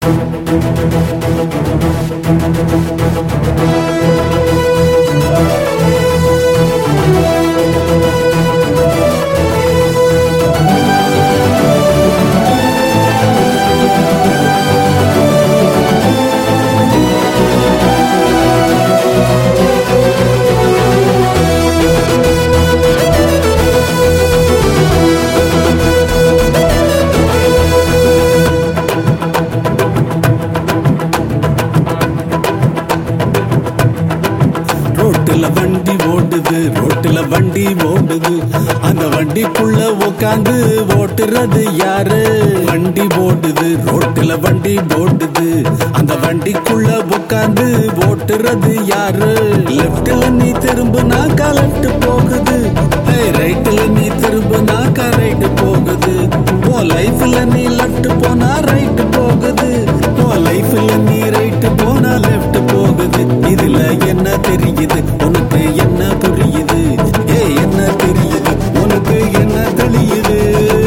ரோட்டுல வண்டி ஓடுது ரோட்டுல வண்டி ஓடுது அந்த வண்டிக்குள்ள உட்காந்து ஓட்டுறது யாரு வண்டி ஓடுது ரோட்டுல வண்டி ஓடுது அந்த வண்டிக்குள்ள உட்காந்து ஓட்டுறது யாரு லெப்ட்ல நீ திரும்பினாக்கா லெஃப்ட் போகுது ரைட்ல நீ திரும்பினாக்கா ரைட் போகுது ஓ லைஃப்ல நீ லெஃப்ட் போனா ரைட் போகுது ஓ லைஃப்ல நீ ரைட் போனா லெஃப்ட் போகுது இதுல என்ன தெரியுது உனக்கு என்ன புரியுது ஏ என்ன தெரியுது உனக்கு என்ன தெளியுது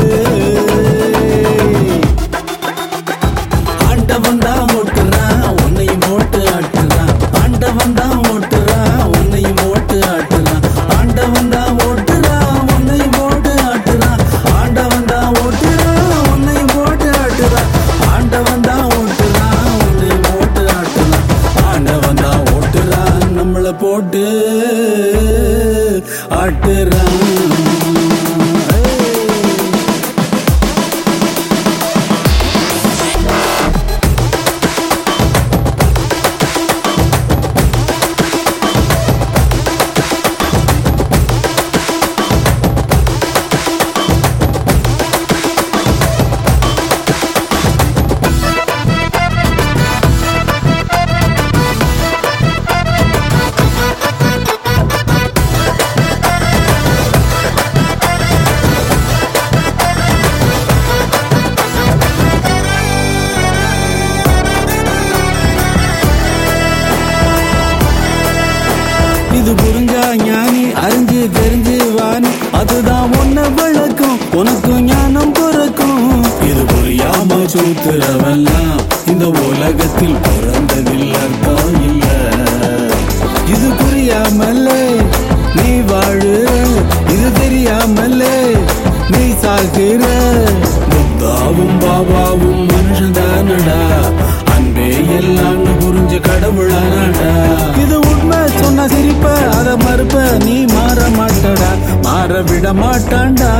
ஆண்டவன் தான் ஓட்டுறான் உன்னையும் ஓட்டு ஆட்டுறான் ஆண்டவன் தான் ஓட்டுறான் உன்னையும் ஓட்டு ஆட்டுறான் ஆண்டவன் தான் ஓட்டுறான் உன்னையும் ஓட்டு ஆட்டுறான் ஆண்டவன் தான் ஓட்டுறான் உன்னையும் ஓட்டு ஆட்டுறான் ஆண்டவன் தான் ஓட்டுறான் உன்னையும் ஓட்டு ஆட்டுறான் ஆண்டவன் தான் ஓட்டுறான் நம்மளை போட்டு ஆட்டுறான் Hey! இது புரிஞ்சா ஞானி அறிஞ்சு தெரிஞ்சு வாணி அதுதான் உன்னை விளக்கும் உனக்கும் ஞானம் பிறக்கும் இது புரியாம சூத்துறவெல்லாம் இந்த உலகத்தில் பிறந்ததில் அர்த்தம் இல்ல இது புரியாமலே நீ வாழு இது தெரியாமலே நீ சாகுற புத்தாவும் பாபாவும் மனுஷன்தானடா அன்பே எல்லாம் புரிஞ்ச கடவுளானடா இது உண்மை சொன்ன சிரிப்ப அத மறுப்ப நீ மாற மாட்டடா மாற விட மாட்டான்டா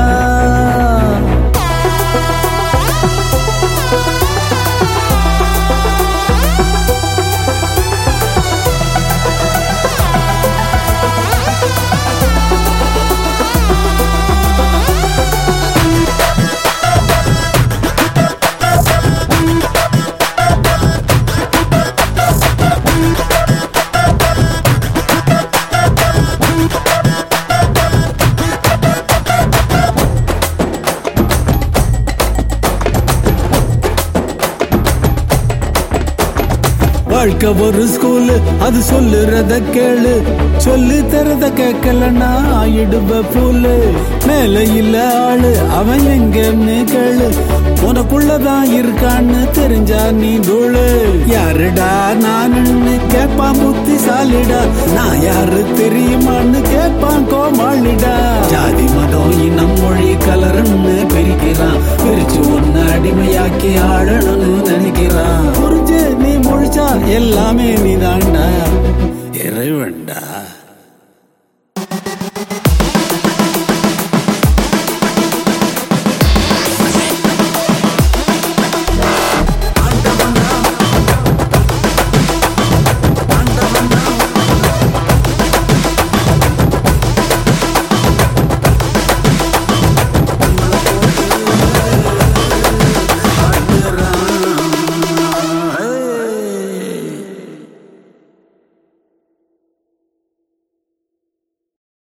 வாழ்க்கை ஒரு ஸ்கூலு அது சொல்லுறத கேளு சொல்லி தரத கேட்கலன்னா ஆயிடுவ பூலு மேல இல்ல ஆளு அவன் எங்கன்னு கேளு உனக்குள்ளதான் இருக்கான்னு தெரிஞ்சா நீ தூளு யாருடா நானுன்னு கேட்பான் புத்திசாலிடா நான் யாரு தெரியுமான்னு கேட்பான் கோமாளிடா ஜாதி மதம் இனம் மொழி கலருன்னு பிரிக்கிறான் பிரிச்சு ஒன்னு அடிமையாக்கி ஆடணும்னு நினைக்கிறான் புரிஞ்சு நீ முழிச்சா எல்லாமே நீதான்டா இறைவன்டா